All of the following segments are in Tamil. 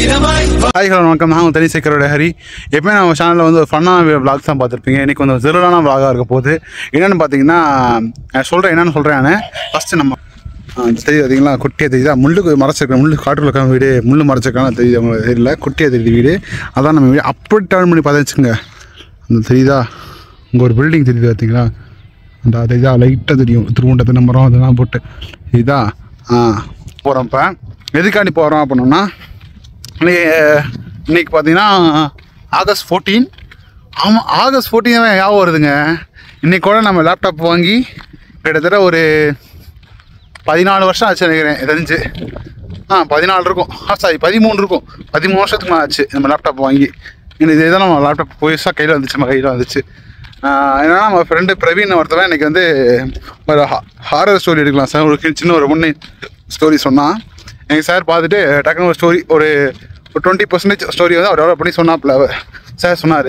ஹாய் ஹலோ வணக்கம் நான் உங்கள் தனி சேக்கரோட ஹரி எப்பவுமே நம்ம சேனலில் வந்து ஒரு ஃபன்னான vlogs தான் பார்த்துருப்பீங்க இன்றைக்கி கொஞ்சம் ஜெரலான vlog-ஆ இருக்க போகுது என்னென்னு பார்த்தீங்கன்னா நான் சொல்கிறேன் என்னென்னு சொல்கிறேன் நான் ஃபஸ்ட்டு நம்ம ஆ, தெரியுது பார்த்தீங்களா குட்டியாக தெரியுதா முள்ளுக்கு மறைச்சிருக்கேன் முள்ளு காட்டுக்குள்ள இருக்க வீடு முள்ளு மறைச்சிருக்காங்க தெரியுது உங்களுக்கு தெரியல குட்டியாக தெரியுது வீடு அதான் நம்ம வீடு அப்படி டர்ன் பண்ணி பார்த்தா வச்சுங்க அந்த தெரியுதா இங்கே ஒரு பில்டிங் தெரியுது பார்த்தீங்களா அந்த அது இதா லைட்டாக தெரியும் திருவண்ட தென்னை மரம் அதெல்லாம் போட்டு இதா ஆ போகிறோம் இப்போ எதுக்காண்டி போகிறோம் அப்படின்னோம்னா இன்னைக்கு இன்னைக்கு பார்த்தீங்கன்னா ஆகஸ்ட் ஃபோர்டீன் ஆமாம் ஆகஸ்ட் ஃபோர்டீன் ஞாபகம் வருதுங்க இன்னைக்கு கூட நம்ம லேப்டாப் வாங்கி கிட்டத்தட்ட ஒரு பதினாலு வருஷம் ஆச்சு நினைக்கிறேன் தெரிஞ்சு ஆ பதினாலு இருக்கும் ஆ சாரி பதிமூணு இருக்கும் பதிமூணு வருஷத்துக்கு மேலே ஆச்சு நம்ம லேப்டாப் வாங்கி இன்னும் இதே தான் நம்ம லேப்டாப் புதுசாக கையில் வந்துச்சு நம்ம கையில் வந்துச்சு ஆ, என்னன்னா நம்ம ஃப்ரெண்டு பிரவீன் ஒருத்தவன் இன்னைக்கு வந்து ஒரு ஹாரர் ஸ்டோரி எடுக்கலாம் சார் ஒரு சின்ன ஒரு முன்னே ஸ்டோரி சொன்னான் எங்கள் சார் பார்த்துட்டு டக்குனு ஒரு ஸ்டோரி ஒரு ஒரு டுவெண்ட்டி பர்சன்டேஜ் ஸ்டோரி வந்து அவர் டெவலப் பண்ணி சொன்னாப்புல சார் சொன்னார்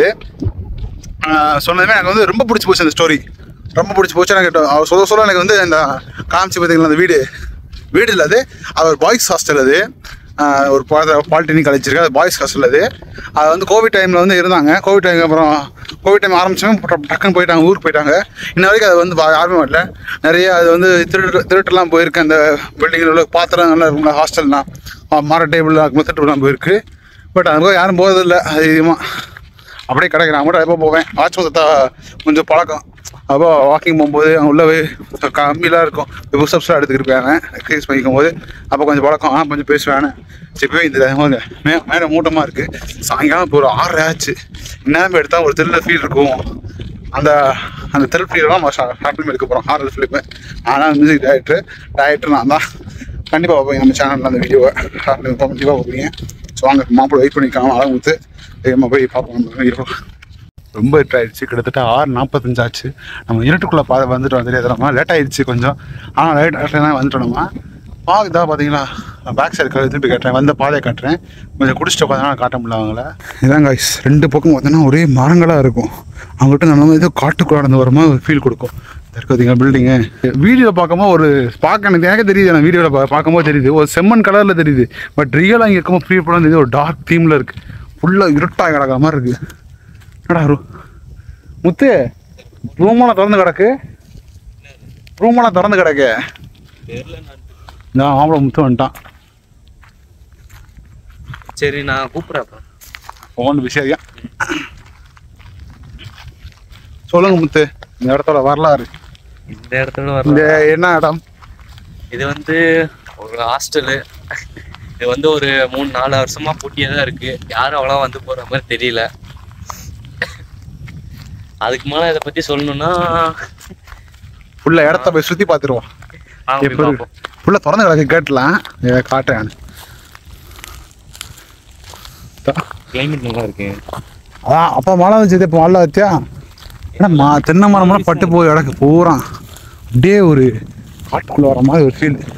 சொன்னதுமே எனக்கு வந்து ரொம்ப பிடிச்சி போச்சு அந்த ஸ்டோரி ரொம்ப பிடிச்சி போச்சு எனக்கு ட- அவர் சொல்ல சொல்ல எனக்கு வந்து இந்த காமிச்சு பார்த்தீங்களா அந்த வீடு வீடு இல்லை அது அவர் பாய்ஸ் ஹாஸ்டல் அது ஆஹ் ஒரு பாலிடெக்னிக் காலேஜ் இருக்கு அது பாய்ஸ் ஹாஸ்டல் அது அது வந்து கோவிட் டைமில் வந்து இருந்தாங்க கோவிட் டைம் அப்புறம் கோவிட் டைம் ஆரம்பிச்சோம் டக்குன்னு போயிட்டாங்க ஊருக்கு போயிட்டாங்க இன்ன வரைக்கும் அது வந்து வா- யாருமே வரல நிறைய அது வந்து திருட்டு திருட்டுலாம் போயிருக்கு அந்த பில்டிங்கில் உள்ள பாத்திரம் நல்லா இருக்கும்ல ஹாஸ்டல்லாம் மர டேபிள் திருட்டுலாம் போயிருக்கு பட் அது போய் யாரும் போகிறதில்ல அதிகமாக அப்படியே கிடைக்கிறேன் நான் கூட எப்போ போவேன் வாட்ச் மொத்தத்தா கொஞ்சம் பழக்கம் அப்போ வாக்கிங் போகும்போது அங்கே உள்ள போய் கம்மியெலாம் இருக்கும் புஷ்அப்ஸ்லாம் எடுத்துக்கிட்டு இருப்பாங்க எக்ஸசைஸ் பண்ணிக்கும் போது அப்போ கொஞ்சம் பழக்கம் ஆ கொஞ்சம் பேசுவேன் சரி போய் இந்த வாங்க மே மேலே மூட்டமாக இருக்குது சாயங்காலம் இப்போ ஒரு ஆறு ஆச்சு இந்நேரம் எடுத்தால் ஒரு தெருல ஃபீல் இருக்கும் அந்த அந்த தெரு ஃபீலாம் நம்ம ஷார்ட் ஃபிலிம் எடுக்க போகிறோம் ஹாரர் ஃபிலிமு ஆனால் மியூசிக் டைரக்டர் டைரக்டர் நான் தான் கண்டிப்பாக பார்ப்பீங்க நம்ம சேனலில் அந்த வீடியோவை ஷார்ட் ஃபிலிம் கண்டிப்பாக பார்ப்பீங்க ஸோ வாங்க மாப்பிள்ளை வெயிட் பண்ணிக்கலாம் அழகு கொடுத்து வேகமாக போய் பார்ப்போம் நம்ம வீடியோ ரொம்ப இருட் ஆயிடுச்சு கிட்டத்தட்ட ஆறு நாற்பத்தஞ்சு ஆச்சு நம்ம இருட்டுக்குள்ளே பா வந்துட்டு வந்து தெரியாதமா லேட் ஆயிடுச்சு கொஞ்சம் ஆனால் லேட் தான் வந்துட்டோம் நம்ம பா இதாக பார்த்தீங்களா பேக் சைடு கழுவி திருப்பி காட்டுறேன் வந்த பாதையை காட்டுறேன் கொஞ்சம் குடிச்சிட்டு உட்காந்து காட்ட முடியல அவங்கள இதான் guys ரெண்டு பக்கம் பார்த்தீங்கன்னா ஒரே மரங்களாக இருக்கும் அவங்ககிட்ட நம்ம ஏதோ காட்டுக்குள்ள நடந்து வர மாதிரி ஒரு ஃபீல் கொடுக்கும் இருக்கு பார்த்தீங்களா பில்டிங்கு வீடியோவில் பார்க்கும்போது ஒரு பார்க்க எனக்கு எனக்கு தெரியுது நான் வீடியோவில் பா பார்க்கும்போது தெரியுது ஒரு செம்மண் கலரில் தெரியுது பட் ரியலாக இங்கே இருக்கும்போது ஃபீல் பண்ண தெரியுது ஒரு டார்க் தீமில் இருக்குது ஃபுல்லாக இருட்டாக கிடக்கிற மாதிரி இருக்குது என்னடா ரூ முத்து ரூமெல்லாம் திறந்து கிடக்கு ரூமெல்லாம் திறந்து கிடக்கு நான் மாப்பிள முத்து வந்துட்டான் சரி நான் கூப்பிட்றேன் அப்புறம் ஃபோன் விஷயம் சொல்லுங்க முத்து இந்த இடத்தோட வரலாறு இந்த இடத்துல இந்த வர என்ன இடம் இது வந்து ஒரு ஹாஸ்டலு இது வந்து ஒரு மூணு நாலு வருஷமா பூட்டியே தான் இருக்கு யாரும் அவ்வளோ வந்து போற மாதிரி தெரியல அதுக்கு மேல இதை பத்தி சொல்லணும்னா உள்ள இடத்த போய் சுற்றி பார்த்துருவோம் வாங்க போய் எப்படி பார்ப்போம் ஃபுல்லாக திறந்து கிடக்கு கேட்டலாம் இதை காட்டுறேன் கிளைமேட் நல்லா இருக்கு அதான் அப்போ மழை வந்துச்சு இப்போ மழை வச்சா ஏன்னா மா தென்னை மரம்லாம் பட்டு போய் கிடக்கு பூரா அப்படியே ஒரு காட்டுக்குள்ள வர மாதிரி ஒரு ஃபீல்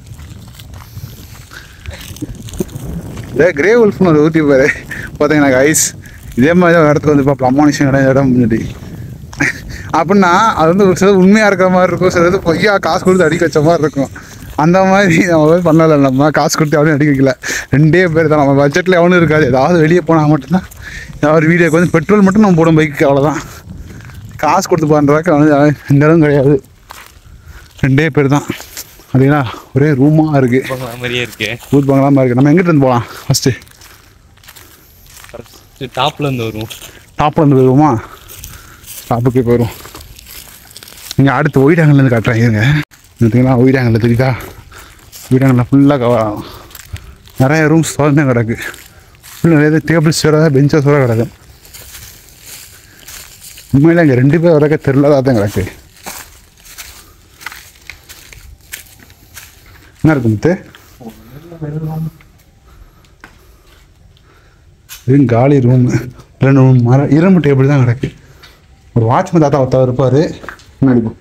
இதே கிரே உல்ஃப்னு ஒரு ஊற்றி பாரு பார்த்தீங்கன்னா ஐஸ் இதே மாதிரி தான் ஒரு இடத்துக்கு வந்து பார்ப்போம் அம்மானிஷன் இடம் இடம் முன்னாடி அப்படின்னா அது வந்து ஒரு சிலது உண்மையாக இருக்கிற மாதிரி இருக்கும் சிலது பொய்யா காசு கொடுத்து அடிக்க வச்ச மாதிரி இருக்கும் அந்த மாதிரி நம்ம போய் பண்ணலை நம்ம காசு கொடுத்து அவனையும் அடிக்க வைக்கல ரெண்டே பேர் தான் நம்ம பட்ஜெட்டில் எவனும் இருக்காது ஏதாவது வெளியே போனால் மட்டும்தான் ஏதாவது வீடியோக்கு வந்து பெட்ரோல் மட்டும் நம்ம போடும் பைக்கு அவ்வளோதான் காசு கொடுத்து பண்ணுறதுக்கு அவனு இந்த இடம் கிடையாது ரெண்டே பேர் தான் அப்படின்னா ஒரே ரூமாக இருக்குது பங்களா மாதிரியே இருக்கு பூத் பங்களாமல் இருக்குது நம்ம எங்கிட்ட இருந்து போகலாம் ஃபஸ்ட்டு டாப்ல இருந்து வரும் டாப்பில் இருந்து போயிடுவோமா டாப்புக்கே போயிடும் நீங்கள் அடுத்து ஒயிடாங்கல்லேருந்து காட்டுறேன் இருங்க பார்த்தீங்களா ஒயிடாங்கல்ல தெரியுதா ஒயிடாங்கல்ல ஃபுல்லாக கவர் நிறைய ரூம்ஸ் திறந்தே கிடக்கு ஃபுல்லாக நிறைய டேபிள்ஸ் வேறு பெஞ்சஸ் வேறு கிடக்கு உண்மையில இங்கே ரெண்டு பேர் வரக்க தெரிலதாக தான் கிடக்கு என்ன இருக்கு முத்து இது காலி ரூம் ரெண்டு மூணு மர இரும்பு டேபிள் தான் கிடக்கு ஒரு வாட்ச்மேன் தாத்தா ஒருத்தர் இருப்பார் முன்னாடி போ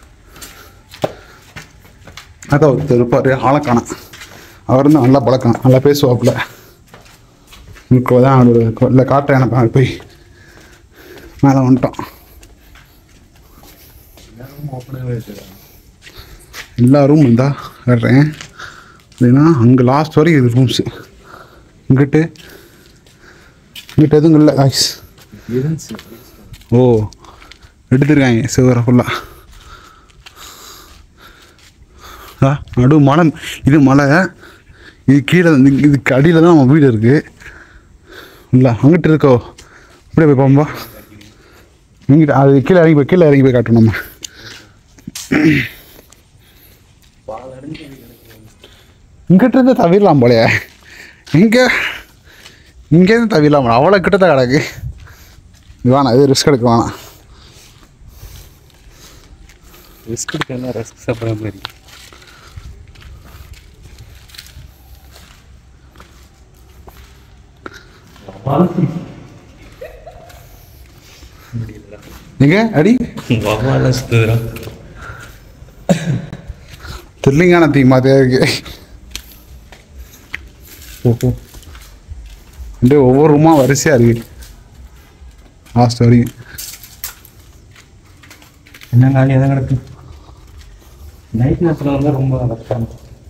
தாத்தா ஒருத்தர் இருப்பார் ஆளக்கான அவர் வந்து நல்லா பழக்கம் நல்லா பேசுவாப்புல இப்போ தான் அவரோட இல்லை காட்டுறேன் எனக்கு அங்க போய் மேலே வந்துட்டோம் எல்லா ரூம் இருந்தா காட்டுறேன் அப்படின்னா அங்கே லாஸ்ட் வரைக்கும் இது ரூம்ஸு இங்கிட்டு இங்கிட்ட எதுவும் இல்லை ஐஸ் இருந்துச்சு ஓ எடுத்துருக்காங்க சிவரை ஃபுல்லாக ஆ நடு மலை இது மலை இது கீழே இந்த இதுக்கு அடியில் தான் நம்ம வீடு இருக்குது இல்லை அங்கிட்டு இருக்கோ அப்படியே போய் போம்பா இங்கிட்ட அது கீழே இறங்கி போய் கீழே இறங்கி போய் காட்டணும் நம்ம இங்கிட்ட இருந்து தவிரலாம் போலையே இங்கே இங்கேருந்து தவிரலாம் போல அவ்வளோ கிட்ட தான் கிடக்கு இது வேணாம் இது ரிஸ்க் எடுக்க வேணாம் ரிஸ்க் எடுக்கலாம் ரிஸ்க் சாப்பிட்ற மாதிரி எங்க அடி வவ்வாலாம் சுத்துதுடா திருலிங்கான தீ மாதிரியா இருக்கு ஓஹோ அப்படியே ஒவ்வொரு ரூமா வரிசையா இருக்கு லாஸ்ட் வரைக்கும் என்ன காலியாக தான் கிடக்கு நைட் நேரத்தில் வந்து ரொம்ப கஷ்டம்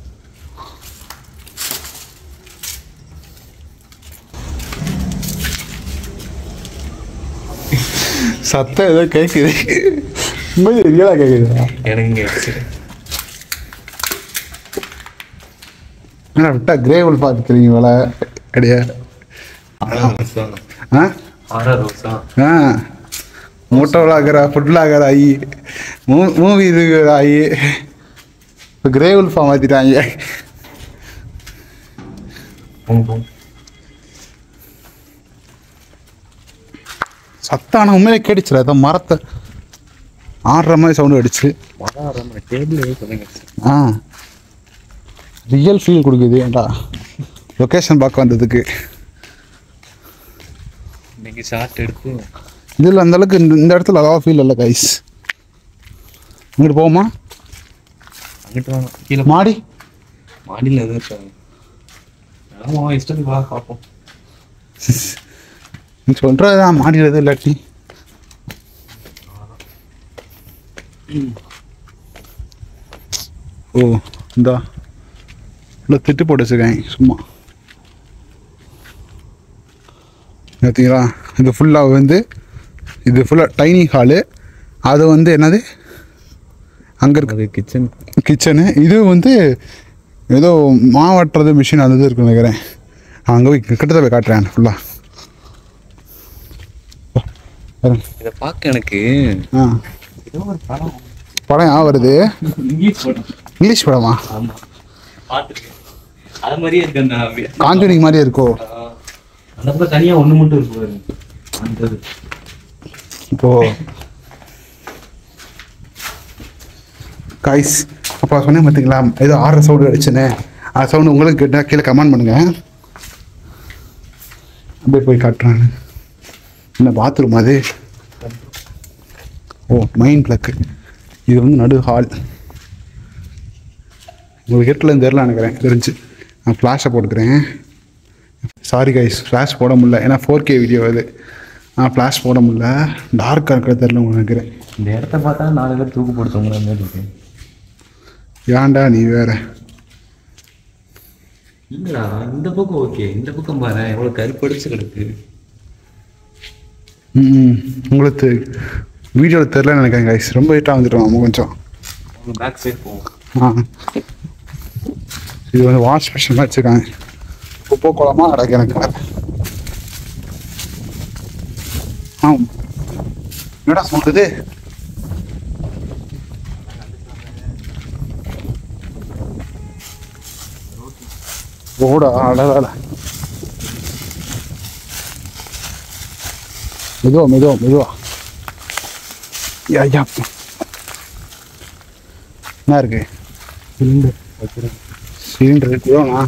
சத்தம் ஏதோ கேட்குது உண்மையிலே ரியலாக கேட்குதுடா எனக்கு கேட்டுச்சு என்ன விட்டா கிரேவல் பார்த்துக்கிறீங்க வேலை கிடையாது ஆறாவது வருஷம் ஆ ஆறாவது வருஷம் ஆ மோட்டோ விளாகர ஃபுட் விளாகர் ஆகி மூ மூவி இது ஆகி இப்போ கிரே உல்ஃபா மாற்றிட்டாங்க போங்க போங்க சத்தான உண்மையிலே கேட்டுச்சுல ஏதோ மரத்தை ஆடுற மாதிரி சவுண்டு அடிச்சு மழை ஆடுற மாதிரி டேபிளே சொல்லுங்க ஆ ரியல் ஃபீல் கொடுக்குது ஏன்டா லொக்கேஷன் பார்க்க வந்ததுக்கு இன்னைக்கு ஷார்ட் எடுத்து இதில் அந்த அளவுக்கு இந்த இந்த இடத்துல அவ்வளோ ஃபீல் இல்லை கைஸ் இங்கிட்டு போவோமா அங்கிட்டு வாங்க கீழே மாடி மாடியில் எதுவும் இருக்காங்க ஆமாம் இஷ்டத்துக்கு வா பார்ப்போம் நீ சொல்கிறது தான் மாடியில் எதுவும் இல்லாட்டி ஓ இந்தா இல்லை திட்டு போட்டு வச்சுருக்காங்க சும்மா பார்த்தீங்களா இது ஃபுல்லாக வந்து இது ஃபுல்லாக டைனிங் ஹாலு அது வந்து என்னது அங்கே இருக்க அது கிச்சன் கிச்சனு இது வந்து ஏதோ மாவட்டுறது மிஷின் அது இது இருக்குன்னு நினைக்கிறேன் அங்கே போய் கிட்டத்தட்ட போய் காட்டுறேன் ஃபுல்லாக இதை பார்க்க எனக்கு ஆ ஏதோ ஒரு படம் படம் ஞாபகம் வருது இங்கிலீஷ் படம் இங்கிலீஷ் படமா ஆமாம் பார்த்துருக்கேன் அது மாதிரியே இருக்கு அந்த காஞ்சூரிங் மாதிரி இருக்கோ ஆ, அந்த பக்கம் தனியாக ஒன்று மட்டும் இருக்கு பாருங்க அந்த இது. இப்போ காய்ஸ் அப்போ சொன்னேன் பார்த்தீங்களா ஏதோ ஆறு சவுண்டு அடிச்சுன்னு ஆ சவுண்டு உங்களுக்கு கேட்டால் கீழே கமெண்ட் பண்ணுங்க அப்படியே போய் காட்டுறேன் என்ன பாத்ரூம் அது ஓ மெயின் பிளக்கு இது வந்து நடு ஹால் உங்களுக்கு எட்டில் தெரில நினைக்கிறேன் தெரிஞ்சு நான் ஃப்ளாஷை போட்டுக்கிறேன் சாரி கைஸ் ஃப்ளாஷ் போட முடியல ஏன்னா ஃபோர் கே வீடியோ இது நான் ஃப்ளாஷ் போட முடியல டார்க்காக இருக்கிற தெரில உங்களுக்கு நினைக்கிறேன் இந்த இடத்த பார்த்தா நாலு பேர் தூக்கு போடுத்தவங்க மாதிரி இருக்கு ஏன்டா நீ வேற இல்லடா இந்த பக்கம் ஓகே இந்த பக்கம் பாரு எவ்வளவு கருப்படிச்சு கிடக்கு ம் உங்களுக்கு வீடியோவில் தெரில நினைக்கிறேன் கைஸ் ரொம்ப ஹிட்டாக வந்துட்டோம் நம்ம கொஞ்சம் அவங்க பேக் சைடு போவோம் ஆ இது வந்து வாஷ் மிஷின் மாதிரி வச்சுருக்காங்க குப்பை குளமாக கிடக்கு எனக்கு ஆ என்னடா சொல்லுது ஓடா அடடாட மெதுவா மெதுவா மெதுவா யா யா என்ன இருக்கு சிலிண்டர் வைக்கிறேன் சிலிண்டர் இருக்குதோண்ணா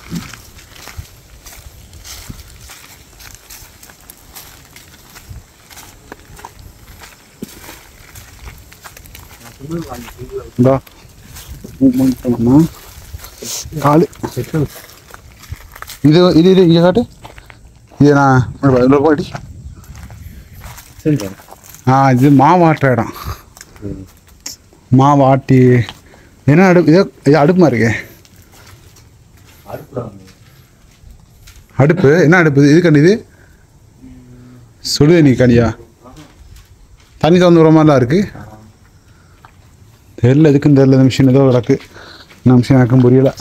இந்தா மூவ்மெண்ட் பண்ணோம்னா காலு இது இது இது இங்கே காட்டு இது நான் இதில் போயிட்டு சரி ஆ இது மாவாட்டுற இடம் மாவாட்டி என்ன அடுப்பு இது இது அடுப்புமா இருக்கே அடுப்புல அடுப்பு என்ன அடுப்பு இது கண்ணி இது சுடு தண்ணி கனியா தண்ணி திறந்து விடுற மாதிரிலாம் இருக்கு தெரியல எதுக்குன்னு தெரியல இந்த மிஷின் ஏதோ கிடக்கு இந்த மிஷின் எனக்கும் புரியல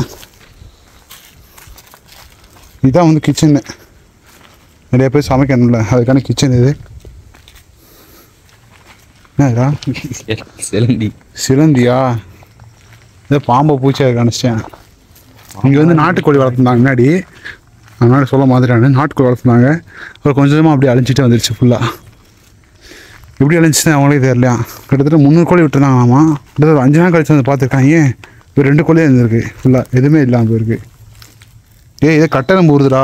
இதுதான் வந்து கிச்சனு நிறைய பேர் சமைக்கணும்ல அதுக்கான கிச்சன் இது என்னடா சிலந்தி சிலந்தியா இதை பாம்பை பூச்சியாக காணிச்சிட்டேன் இங்கே வந்து நாட்டுக்கோழி வளர்த்துனாங்க முன்னாடி முன்னாடி சொல்ல மாதிரியான நாட்டுக்கோழி வளர்த்துனாங்க ஒரு கொஞ்சமாக அப்படியே அழிஞ்சிட்டு வந்துருச்சு ஃபுல்லாக எப்படி அழிஞ்சிச்சு அவங்களே தெரியலையா கிட்டத்தட்ட முந்நூறு கோழி விட்டுருந்தாங்களாமா கிட்டத்தட்ட ஒரு அஞ்சு நாள் கழிச்சு வந்து பார்த்துருக்காங்க இப்போ ரெண்டு கோழியே இருந்திருக்கு ஃபுல்லாக எதுவுமே இல்லாமல் போயிருக்கு ஏய் இதை கட்டணம் போகுதுடா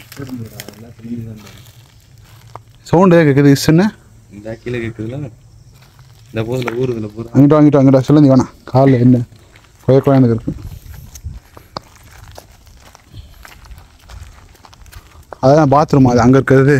சவுண்டு கேட்குது இசுன்னு இந்த கீழே கேட்குதுல இந்த போதில் ஊருதுல பூரா அங்கிட்ட வாங்கிட்டு அங்கிட்ட சிலந்தி வேணாம் காலில் என்ன கொய கொயனுக்கு இருக்கு அதான் பாத்ரூம் அது அங்கே இருக்கிறது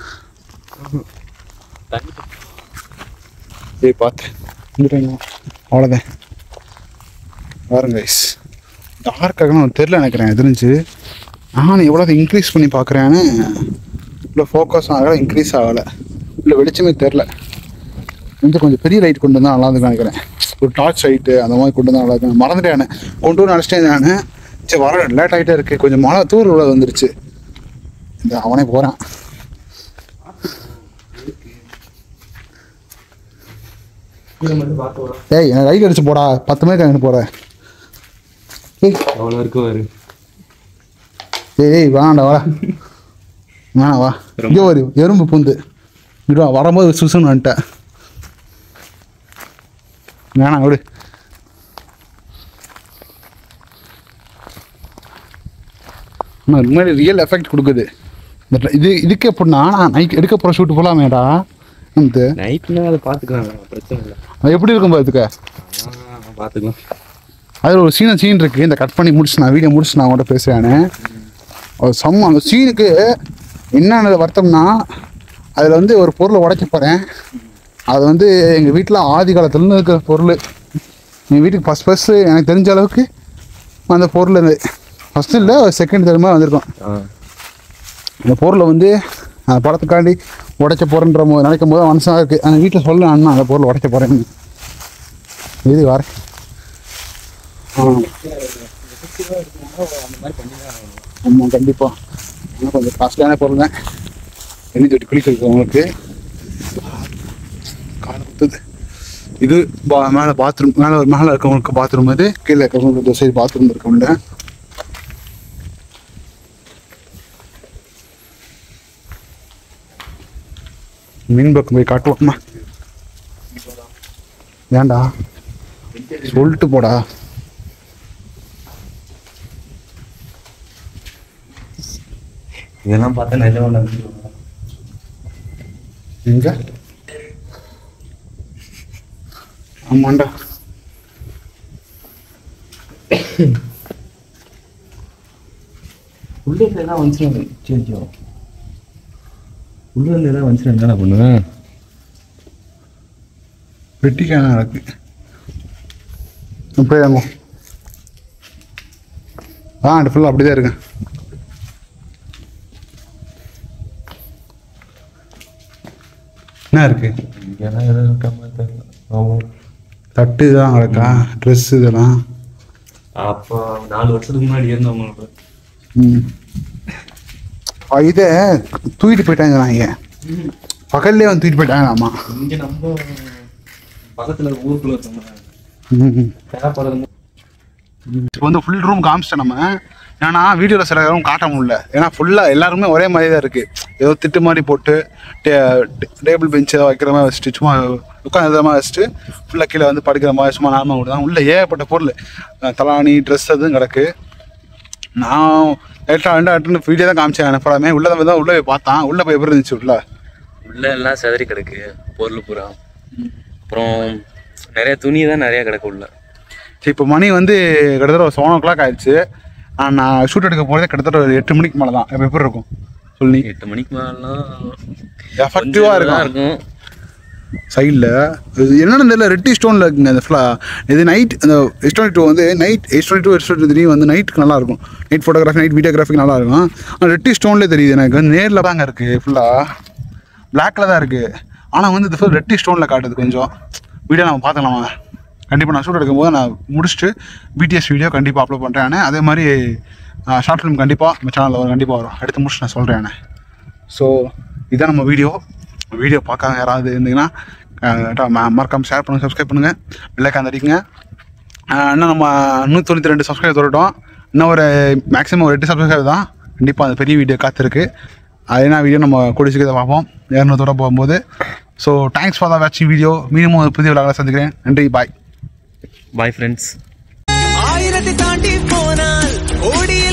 தண்ணி ஏய் பார்த்து இங்கிட்ட அவ்வளோதான் பாருங்க கைஸ் டார்க்காகணும் தெரில நினைக்கிறேன் தெரிஞ்சு நானும் எவ்வளோ இன்க்ரீஸ் பண்ணி பார்க்குறேன்னு இவ்வளோ ஃபோக்கஸ் ஆகலை இன்க்ரீஸ் ஆகலை இல்லை வெளிச்சமே தெரில கொஞ்சம் கொஞ்சம் பெரிய லைட் கொண்டு வந்தால் நல்லா இருக்கும்னு நினைக்கிறேன் ஒரு டார்ச் லைட்டு அந்த மாதிரி கொண்டு வந்தால் நல்லா இருக்கும் மறந்துட்டேன் நான். கொண்டு வந்து நினச்சிட்டேன் நான் சரி வர லேட் ஆகிட்டே இருக்குது கொஞ்சம் மழை தூர் உள்ள வந்துருச்சு இந்த அவனே போகிறான் ஏய் எனக்கு லைட் அடிச்சு போடா பத்து மணிக்கு அங்கே போகிறேன் ஏய் அவ்வளோ இருக்கு பாரு ஏய் ஏய் வேணாண்டா வா வேணாம் வா இங்கே ஒரு எறும்பு பூந்து இங்கே வா, வரும்போது சுசுன்னு வந்துட்டேன் வேணாம் விடு ஆனால் உண்மையிலே ரியல் எஃபெக்ட் கொடுக்குது இந்த ட- இது இதுக்கு எப்படின்னா நான் நைட் எடுக்க போகிற ஷூட் போகலாமேடா வந்து நைட்னா அதை பார்த்துக்கலாம் பிரச்சனை இல்லை அது எப்படி இருக்கும் பார்த்துக்க பார்த்துக்கலாம் அதில் ஒரு சீன சீன் இருக்குது இந்த கட் பண்ணி முடிச்சு நான் வீடியோ முடிச்சு நான் அவங்கள்ட்ட பேசுகிறேன் அது செம்ம அந்த சீனுக்கு என்னென்ன வருத்தம்னா அதில் வந்து ஒரு பொருளை உடைக்க போகிறேன் அது வந்து எங்கள் வீட்டில் ஆதி காலத்துலேருந்து இருக்கிற பொருள் எங்கள் வீட்டுக்கு ஃபஸ்ட் ஃபஸ்ட்டு எனக்கு தெரிஞ்ச அளவுக்கு அந்த பொருள் இருந்து ஃபஸ்ட்டு இல்லை செகண்ட் தெரியுமா வந்திருக்கோம் ஆ அந்த பொருளை வந்து அந்த படத்துக்காண்டி உடைக்க போகிறேன்ற போது நினைக்கும் போது மனசாக இருக்குது அந்த வீட்டில் சொல்ல அண்ணா அந்த பொருளை உடைக்க போகிறேன்னு இது வரேன் ஆ ஆமாம் கண்டிப்பாக ஆனால் கொஞ்சம் காஸ்ட்லியான பொருள் தான் எண்ணி தொட்டி குளிக்கிறது உங்களுக்கு காலை குத்துது இது பா மேலே பாத்ரூம் மேலே மேலே இருக்கவங்களுக்கு பாத்ரூம் இது கீழே இருக்கவங்களுக்கு இந்த சைடு பாத்ரூம் இருக்கவங்க மீன் பக்கம் போய் காட்டுவோம்மா ஏன்டா சொல்லிட்டு போடா இதெல்லாம் பார்த்தா நல்ல ஒன்று எங்க ஆமாண்டா உள்ள இருந்து எல்லாம் வந்துச்சு சரி உள்ள இருந்து எல்லாம் வந்துச்சு என்ன பண்ணுவேன் வெட்டிக்கான நடக்கு அப்படியே வாங்க ஆ அது ஃபுல்லாக அப்படிதான் இருக்கேன் என்ன இருக்கு இங்கெல்லாம் எதுவும் இருக்காம தெரியல ஆமாம் தட்டு இதெல்லாம் கிடக்கா ட்ரெஸ் இதெல்லாம் அப்போ நாலு வருஷத்துக்கு முன்னாடி இருந்தவங்களுக்கு ம் ஆ, இதை தூக்கிட்டு போயிட்டாங்க நாங்க பகல்லே வந்து தூக்கிட்டு போயிட்டாங்க ஆமா இங்கே நம்ம பக்கத்தில் ஊருக்குள்ள இருக்கோம் ம் தேவைப்படுறது இப்போ வந்து ஃபுல் ரூம் காமிச்சிட்டேன் நம்ம ஏன்னா வீடியோவில் சில ரூம் காட்ட முடியல ஏன்னா ஃபுல்லாக எல்லாருமே ஒரே மாதிரி தான் இருக்குது ஏதோ திட்டு மாதிரி போட்டு டேபிள் பெஞ்ச் ஏதோ வைக்கிற மாதிரி வச்சுட்டு சும்மா உட்காந்து எழுதுற மாதிரி வச்சுட்டு ஃபுல்லாக கீழே வந்து படுக்கிற மாதிரி சும்மா நார்மலாக விடுதான் உள்ளே ஏகப்பட்ட பொருள் அஹ் தலாணி ட்ரெஸ் அதுவும் கிடக்கு நான் லைட்டாக ரெண்டு அட்டு வீடியோ தான் காமிச்சேன் படமே உள்ளே தான் தான் உள்ளே போய் பார்த்தான் உள்ளே போய் எப்படி இருந்துச்சு உள்ள உள்ள எல்லாம் செதறி கிடக்கு பொருள் பூரா அப்புறம் நிறைய துணி தான் நிறைய கிடக்கு உள்ள சரி இப்போ மணி வந்து கிட்டத்தட்ட ஒரு செவன் ஓ கிளாக் ஆயிடுச்சு ஆனா, நான் ஷூட் எடுக்க போகிறதே கிட்டத்தட்ட ஒரு எட்டு மணிக்கு மேலே தான் இப்போ எப்படி இருக்கும் சொல்லி எட்டு மணிக்கு மேலாம் எஃபெக்டிவாக இருக்கும் இருக்கும் சைடில் இது என்னென்னு தெரியல ரெட்டி ஸ்டோனில் இருக்குங்க அந்த ஃபுல்லாக இது நைட் அந்த எஸ் டுவெண்ட்டி டூ வந்து night S twenty two S twenty three வந்து நைட்டுக்கு நல்லாயிருக்கும் நைட் ஃபோட்டோகிராஃபி நைட் வீடியோகிராஃபிக் நல்லாயிருக்கும் ஆனால் ரெட்டி ஸ்டோன்லேயே தெரியுது எனக்கு நேரில் தாங்க இருக்குது ஃபுல்லாக பிளாக்கில் தான் இருக்குது ஆனால் வந்து இது ஃபுல் ரெட்டி ஸ்டோனில் காட்டுது கொஞ்சம் வீடியோ நம்ம பார்த்துக்கலாமா கண்டிப்பாக நான் ஷூட் எடுக்கும்போது நான் முடிச்சுட்டு பிடிஎஸ் வீடியோ கண்டிப்பாக அப்லோட் பண்ணுறேன் அதே மாதிரி ஷார்ட் ஃபிலிம் கண்டிப்பாக நம்ம சேனலில் வரும் கண்டிப்பாக வரும் எடுத்து முடிச்சு நான் சொல்கிறேன் ஸோ இதான் நம்ம வீடியோ வீடியோ பார்க்காம யாராவது இருந்தீங்கன்னா மறக்காமல் ஷேர் பண்ணுங்கள் சப்ஸ்கிரைப் பண்ணுங்கள் பெல்லைக்கான் அடிக்குங்க ஆஹ் இன்னும் நம்ம நூற்றி தொண்ணூற்றி ரெண்டு சப்ஸ்கிரைப் தொடட்டும் இன்னும் ஒரு மேக்ஸிமம் ஒரு எட்டு சப்ஸ்கிரைப் தான் கண்டிப்பாக அந்த பெரிய வீடியோ காத்திருக்கு அது என்ன வீடியோ நம்ம கூடிய சீக்கிரத்தை பார்ப்போம் இரநூத்தோட போகும்போது ஸோ தேங்க்ஸ் ஃபார் த வாட்சிங் வீடியோ மீண்டும் ஒரு புதிய விழாவில் சந்திக்கிறேன் நன்றி பாய் பாய் ஃப்ரெண்ட்ஸ் ஆயிரத்தை தாண்டி போனால் ஓடி